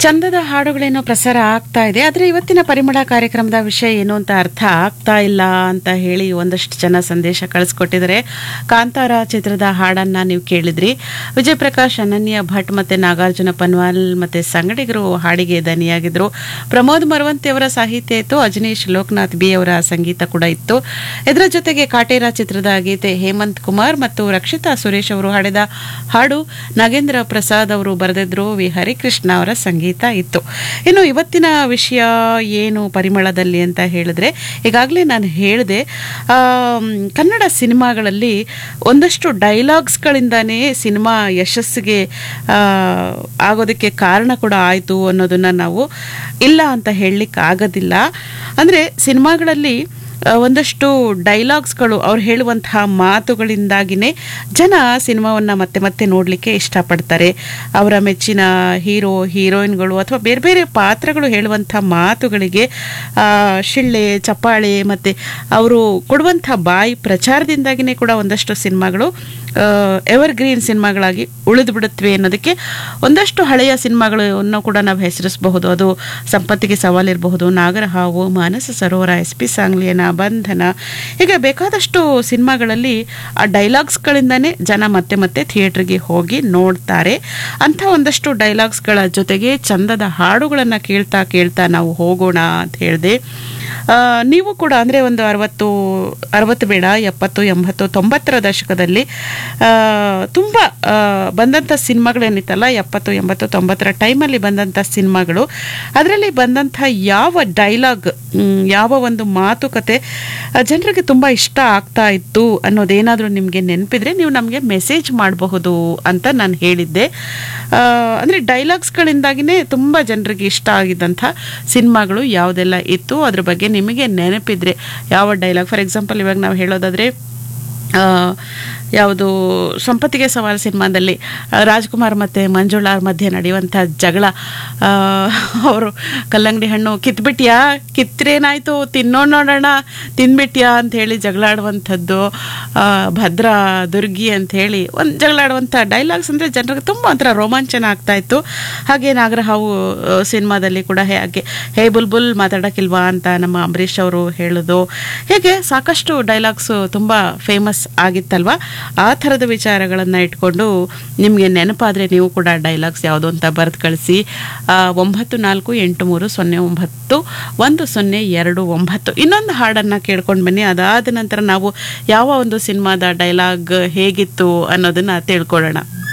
ಚಂದದ ಹಾಡುಗಳೇನೋ ಪ್ರಸಾರ ಆಗ್ತಾ ಇದೆ ಆದರೆ ಇವತ್ತಿನ ಪರಿಮಳ ಕಾರ್ಯಕ್ರಮದ ವಿಷಯ ಏನು ಅಂತ ಅರ್ಥ ಆಗ್ತಾ ಇಲ್ಲ ಅಂತ ಹೇಳಿ ಒಂದಷ್ಟು ಜನ ಸಂದೇಶ ಕಳಿಸ್ಕೊಟ್ಟಿದ್ದಾರೆ ಕಾಂತಾರ ಚಿತ್ರದ ಹಾಡನ್ನ ನೀವು ಕೇಳಿದ್ರಿ ವಿಜಯ್ ಪ್ರಕಾಶ್ ಅನನ್ಯ ಭಟ್ ಮತ್ತೆ ನಾಗಾರ್ಜುನ ಪನ್ವಾಲ್ ಮತ್ತೆ ಸಂಗಡಿಗರು ಹಾಡಿಗೆ ದನಿಯಾಗಿದ್ರು ಪ್ರಮೋದ್ ಮರವಂತಿ ಅವರ ಸಾಹಿತ್ಯ ಇತ್ತು ಅಜನೀಶ್ ಲೋಕನಾಥ್ ಬಿ ಅವರ ಸಂಗೀತ ಕೂಡ ಇತ್ತು ಇದರ ಜೊತೆಗೆ ಕಾಟೇರ ಚಿತ್ರದ ಗೀತೆ ಹೇಮಂತ್ ಕುಮಾರ್ ಮತ್ತು ರಕ್ಷಿತಾ ಸುರೇಶ್ ಅವರು ಹಾಡಿದ ಹಾಡು ನಾಗೇಂದ್ರ ಪ್ರಸಾದ್ ಅವರು ಬರೆದಿದ್ರು ವಿ ಹರಿಕೃಷ್ಣ ಅವರ ಸಂಗೀತ ಇತ್ತು ಇನ್ನು ಇವತ್ತಿನ ವಿಷಯ ಏನು ಪರಿಮಳದಲ್ಲಿ ಅಂತ ಹೇಳಿದ್ರೆ ಈಗಾಗಲೇ ನಾನು ಹೇಳಿದೆ ಆಮ್, ಕನ್ನಡ ಸಿನಿಮಾಗಳಲ್ಲಿ ಒಂದಷ್ಟು ಡೈಲಾಗ್ಸ್ಗಳಿಂದಾನೇ ಸಿನಿಮಾ ಯಶಸ್ಸಿಗೆ ಆ, ಆಗೋದಕ್ಕೆ ಕಾರಣ ಕೂಡ ಆಯಿತು ಅನ್ನೋದನ್ನ ನಾವು ಇಲ್ಲ ಅಂತ ಹೇಳಲಿಕ್ಕೆ ಆಗೋದಿಲ್ಲ ಅಂದರೆ ಸಿನಿಮಾಗಳಲ್ಲಿ ಆ, ಒಂದಷ್ಟು ಡೈಲಾಗ್ಸ್ಗಳು ಅವ್ರು ಹೇಳುವಂತಹ ಮಾತುಗಳಿಂದಾಗಿನೇ ಜನ ಸಿನಿಮಾವನ್ನು ಮತ್ತೆ ಮತ್ತೆ ನೋಡಲಿಕ್ಕೆ ಇಷ್ಟಪಡ್ತಾರೆ ಅವರ ಮೆಚ್ಚಿನ ಹೀರೋ ಹೀರೋಯಿನ್ಗಳು ಅಥವಾ ಬೇರೆ ಬೇರೆ ಪಾತ್ರಗಳು ಹೇಳುವಂಥ ಮಾತುಗಳಿಗೆ ಆ, ಶಿಳ್ಳೆ ಚಪ್ಪಾಳೆ ಮತ್ತು ಅವರು ಕೊಡುವಂಥ ಬಾಯಿ ಪ್ರಚಾರದಿಂದಾಗಿನೇ ಕೂಡ ಒಂದಷ್ಟು ಸಿನಿಮಾಗಳು ಎವರ್ ಗ್ರೀನ್ ಸಿನಿಮಾಗಳಾಗಿ ಉಳಿದು ಬಿಡುತ್ತವೆ ಅನ್ನೋದಕ್ಕೆ ಒಂದಷ್ಟು ಹಳೆಯ ಸಿನಿಮಾಗಳನ್ನು ಕೂಡ ನಾವು ಹೆಸರಿಸಬಹುದು ಅದು ಸಂಪತ್ತಿಗೆ ಸವಾಲಿರಬಹುದು ನಾಗರಹಾವು ಮಾನಸ ಸರೋವರ ಎಸ್ ಪಿ ಸಾಂಗ್ಲಿಯನ ಬಂಧನ ಹೀಗೆ ಬೇಕಾದಷ್ಟು ಸಿನಿಮಾಗಳಲ್ಲಿ ಆ ಡೈಲಾಗ್ಸ್ಗಳಿಂದನೇ ಜನ ಮತ್ತೆ ಮತ್ತೆ ಥಿಯೇಟ್ರಿಗೆ ಹೋಗಿ ನೋಡ್ತಾರೆ ಅಂಥ ಒಂದಷ್ಟು ಡೈಲಾಗ್ಸ್ಗಳ ಜೊತೆಗೆ ಚಂದದ ಹಾಡುಗಳನ್ನು ಕೇಳ್ತಾ ಕೇಳ್ತಾ ನಾವು ಹೋಗೋಣ ಅಂತ ಹೇಳಿದೆ ಆ, ನೀವು ಕೂಡ ಅಂದರೆ ಒಂದು ಅರವತ್ತು ಅರವತ್ತು ಬೇಡ ಎಪ್ಪತ್ತು ಎಂಬತ್ತು ತೊಂಬತ್ತರ ದಶಕದಲ್ಲಿ ಆ, ತುಂಬ ಆ, ಬಂದಂಥ ಸಿನಿಮಾಗಳೇನಿತ್ತಲ್ಲ ಎಪ್ಪತ್ತು ಎಂಬತ್ತು ತೊಂಬತ್ತರ ಟೈಮಲ್ಲಿ ಬಂದಂಥ ಸಿನಿಮಾಗಳು ಅದರಲ್ಲಿ ಬಂದಂಥ ಯಾವ ಡೈಲಾಗ್ ಮ್, ಯಾವ ಒಂದು ಮಾತುಕತೆ ಆ, ಜನರಿಗೆ ತುಂಬ ಇಷ್ಟ ಆಗ್ತಾ ಇತ್ತು ಅನ್ನೋದೇನಾದರೂ ನಿಮಗೆ ನೆನಪಿದ್ರೆ ನೀವು ನಮಗೆ ಮೆಸೇಜ್ ಮಾಡಬಹುದು ಅಂತ ನಾನು ಹೇಳಿದ್ದೆ ಆ, ಅಂದರೆ ಡೈಲಾಗ್ಸ್ಗಳಿಂದಾಗಿನೇ ತುಂಬ ಜನರಿಗೆ ಇಷ್ಟ ಆಗಿದ್ದಂಥ ಸಿನಿಮಾಗಳು ಯಾವುದೆಲ್ಲ ಇತ್ತು ಅದ್ರ ಬಗ್ಗೆ ನಿಮಗೆ ನೆನಪಿದ್ರೆ ಯಾವ ಡೈಲಾಗ್ ಫಾರ್ ಎಕ್ಸಾಂಪಲ್ ಇವಾಗ ನಾವು ಹೇಳೋದಾದರೆ ಯಾವುದು ಸಂಪತ್ತಿಗೆ ಸವಾಲು ಸಿನಿಮಾದಲ್ಲಿ ಆ, ರಾಜ್ಕುಮಾರ್ ಮತ್ತು ಮಂಜುಳಾರ್ ಮಧ್ಯೆ ನಡೆಯುವಂಥ ಜಗಳ ಅವರು ಕಲ್ಲಂಗಡಿ ಹಣ್ಣು ಕಿತ್ಬಿಟ್ಯಾ ಕಿತ್ರೇನಾಯ್ತು ತಿನ್ನೋಣ ನೋಡೋಣ ತಿಂದ್ಬಿಟ್ಯಾ ಅಂತ ಹೇಳಿ ಜಗಳಾಡುವಂಥದ್ದು ಆ, ಭದ್ರಾ ದುರ್ಗಿ ಅಂತ ಹೇಳಿ ಒಂದು ಜಗಳಾಡುವಂಥ ಡೈಲಾಗ್ಸ್ ಅಂದರೆ ಜನರಿಗೆ ತುಂಬ ಒಂಥರ ರೋಮಾಂಚನ ಆಗ್ತಾ ಇತ್ತು ಹಾಗೆ ನಾಗರಹಾವು ಆ, ಸಿನಿಮಾದಲ್ಲಿ ಕೂಡ ಹಾಗೆ ಹೇ ಬುಲ್ಬುಲ್ ಮಾತಾಡೋಕ್ಕಿಲ್ವಾ ಅಂತ ನಮ್ಮ ಅಂಬರೀಷ್ ಅವರು ಹೇಳೋದು ಹೀಗೆ ಸಾಕಷ್ಟು ಡೈಲಾಗ್ಸು ತುಂಬ ಫೇಮಸ್ ಆಗಿತ್ತಲ್ವಾ ಆ ಥರದ ವಿಚಾರಗಳನ್ನು ಇಟ್ಕೊಂಡು ನಿಮಗೆ ನೆನಪಾದರೆ ನೀವು ಕೂಡ ಡೈಲಾಗ್ಸ್ ಯಾವುದು ಅಂತ ಬರೆದು ಕಳಿಸಿ ಆ, ಒಂಬತ್ತು ನಾಲ್ಕು ಎಂಟು ಮೂರು ಸೊನ್ನೆ ಒಂಬತ್ತು ಒಂದು ಸೊನ್ನೆ ಎರಡು ಒಂಬತ್ತು ಇನ್ನೊಂದು ಹಾಡನ್ನು ಕೇಳ್ಕೊಂಡು ಬನ್ನಿ ಅದಾದ ನಂತರ ನಾವು ಯಾವ ಒಂದು ಸಿನಿಮಾದ ಡೈಲಾಗ್ ಹೇಗಿತ್ತು ಅನ್ನೋದನ್ನು ತಿಳ್ಕೊಳ್ಳೋಣ